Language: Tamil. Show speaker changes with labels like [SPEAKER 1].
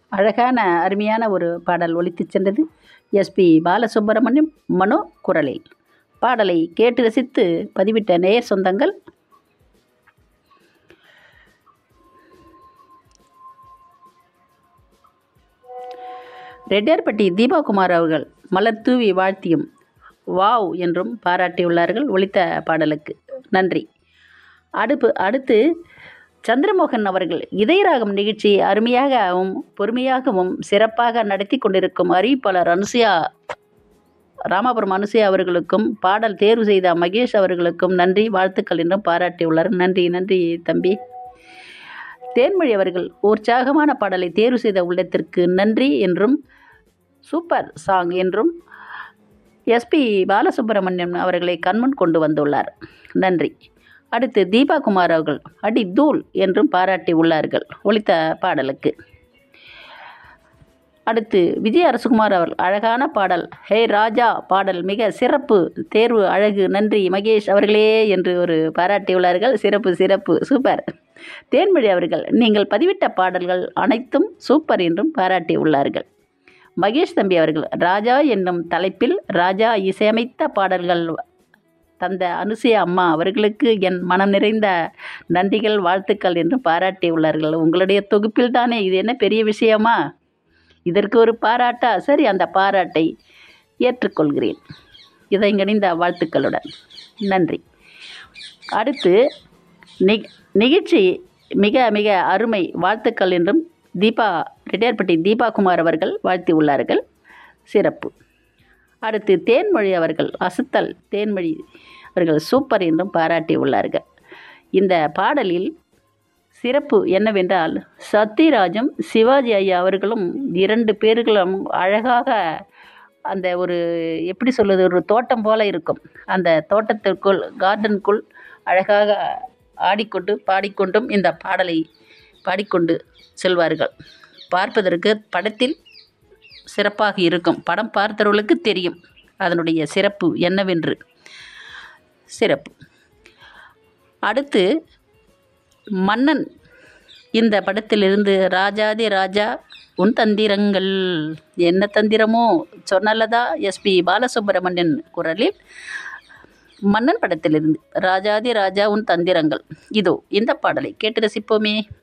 [SPEAKER 1] அழகான அருமையான ஒரு பாடல் ஒலித்துச் சென்றது எஸ்பி பாலசுப்ரமணியம் மனோ குரலில் பாடலை கேட்டு ரசித்து பதிவிட்ட நேயர் சொந்தங்கள் ரெட்டியார்பட்டி தீபாகுமார் அவர்கள் மலர் தூவி வாழ்த்தியும் வாவ் என்றும் பாராட்டியுள்ளார்கள் ஒலித்த பாடலுக்கு நன்றி அடுப்பு அடுத்து சந்திரமோகன் அவர்கள் இதயராகம் நிகழ்ச்சியை அருமையாகவும் பொறுமையாகவும் சிறப்பாக நடத்தி கொண்டிருக்கும் அறிவிப்பாளர் அனுசுயா ராமாபுரம் அனுசுயா அவர்களுக்கும் பாடல் தேர்வு செய்த மகேஷ் அவர்களுக்கும் நன்றி வாழ்த்துக்கள் என்றும் பாராட்டியுள்ளார் நன்றி நன்றி தம்பி தேன்மொழி அவர்கள் உற்சாகமான பாடலை தேர்வு செய்த உள்ளத்திற்கு நன்றி என்றும் சூப்பர் சாங் என்றும் எஸ்பி பாலசுப்ரமணியம் அவர்களை கண்முன் கொண்டு வந்துள்ளார் நன்றி அடுத்து தீபா குமார் அவர்கள் அடி தூள் என்றும் பாராட்டி உள்ளார்கள் ஒலித்த பாடலுக்கு அடுத்து விஜய் அரசுகுமார் அவர்கள் அழகான பாடல் ஹே ராஜா பாடல் மிக சிறப்பு தேர்வு அழகு நன்றி மகேஷ் அவர்களே என்று ஒரு பாராட்டியுள்ளார்கள் சிறப்பு சிறப்பு சூப்பர் தேன்மொழி அவர்கள் நீங்கள் பதிவிட்ட பாடல்கள் அனைத்தும் சூப்பர் என்றும் பாராட்டியுள்ளார்கள் மகேஷ் தம்பி அவர்கள் ராஜா என்னும் தலைப்பில் ராஜா இசையமைத்த பாடல்கள் தந்த அனுசயா அம்மா அவர்களுக்கு என் மனம் நிறைந்த நன்றிகள் வாழ்த்துக்கள் என்று பாராட்டியுள்ளார்கள் உங்களுடைய தொகுப்பில் தானே இது என்ன பெரிய விஷயமா இதற்கு ஒரு பாராட்டா சரி அந்த பாராட்டை ஏற்றுக்கொள்கிறேன் இதயங்கணிந்த வாழ்த்துக்களுடன் நன்றி அடுத்து நிக் நிகழ்ச்சி மிக மிக அருமை வாழ்த்துக்கள் என்றும் தீபா ரெட்டியார்பட்டி தீபா குமார் அவர்கள் வாழ்த்தி உள்ளார்கள் சிறப்பு அடுத்து தேன்மொழி அவர்கள் அசுத்தல் தேன்மொழி அவர்கள் சூப்பர் என்றும் பாராட்டி உள்ளார்கள் இந்த பாடலில் சிறப்பு என்னவென்றால் சத்யராஜும் சிவாஜி ஐயா அவர்களும் இரண்டு பேர்களும் அழகாக அந்த ஒரு எப்படி சொல்வது ஒரு தோட்டம் போல இருக்கும் அந்த தோட்டத்திற்குள் கார்டனுக்குள் அழகாக ஆடிக்கொண்டு பாடிக்கொண்டும் இந்த பாடலை பாடிக்கொண்டு செல்வார்கள் பார்ப்பதற்கு படத்தில் சிறப்பாக இருக்கும் படம் பார்த்தவர்களுக்கு தெரியும் அதனுடைய சிறப்பு என்னவென்று சிறப்பு அடுத்து மன்னன் இந்த படத்திலிருந்து ராஜாதி ராஜா உன் தந்திரங்கள் என்ன தந்திரமோ சொன்னல்லதா எஸ்பி பாலசுப்ரமணியன் குரலில் மன்னன் படத்திலிருந்து ராஜாதி ராஜா உன் தந்திரங்கள் இதோ இந்த பாடலை கேட்டு ரசிப்போமே